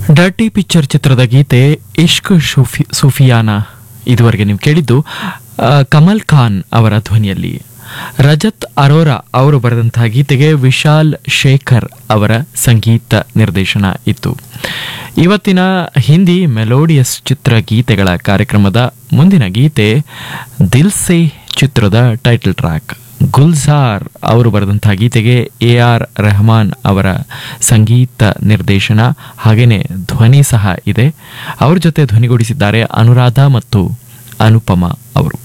dirty picture ಚಿತ್ರದ ಗೀತೆ ಇಶ್ಕ್ ಶೂಫಿ ಸೂಫಿಯಾನ ಇದುವರೆಗೆ ನೀವು ಕೇಳಿದ್ದು ಆ, ಕಮಲ್ ಖಾನ್ ಅವರ ಧ್ವನಿಯಲ್ಲಿ ರಜತ್ ಅರೋರಾ ಅವರು ಬರೆದಂತಹ ಗೀತೆಗೆ ವಿಶಾಲ್ ಶೇಖರ್ ಅವರ ಸಂಗೀತ ನಿರ್ದೇಶನ ಇತ್ತು ಇವತ್ತಿನ ಹಿಂದಿ ಮೆಲೋಡಿಯಸ್ ಚಿತ್ರ ಗೀತೆಗಳ ಕಾರ್ಯಕ್ರಮದ ಮುಂದಿನ ಗೀತೆ ದಿಲ್ ಸೆ ಚಿತ್ರದ ಟೈಟಲ್ ಟ್ರ್ಯಾಕ್ ಗುಲ್ಜಾರ್ ಅವರು ಬರೆದಂತಹ ಗೀತೆಗೆ ಎ ಆರ್ ರೆಹಮಾನ್ ಅವರ ಸಂಗೀತ ನಿರ್ದೇಶನ ಹಾಗೇನೆ ಧ್ವನಿ ಸಹ ಇದೆ ಅವ್ರ ಜೊತೆ ಧ್ವನಿಗೂಡಿಸಿದ್ದಾರೆ ಅನುರಾಧ ಮತ್ತು ಅನುಪಮ ಅವರು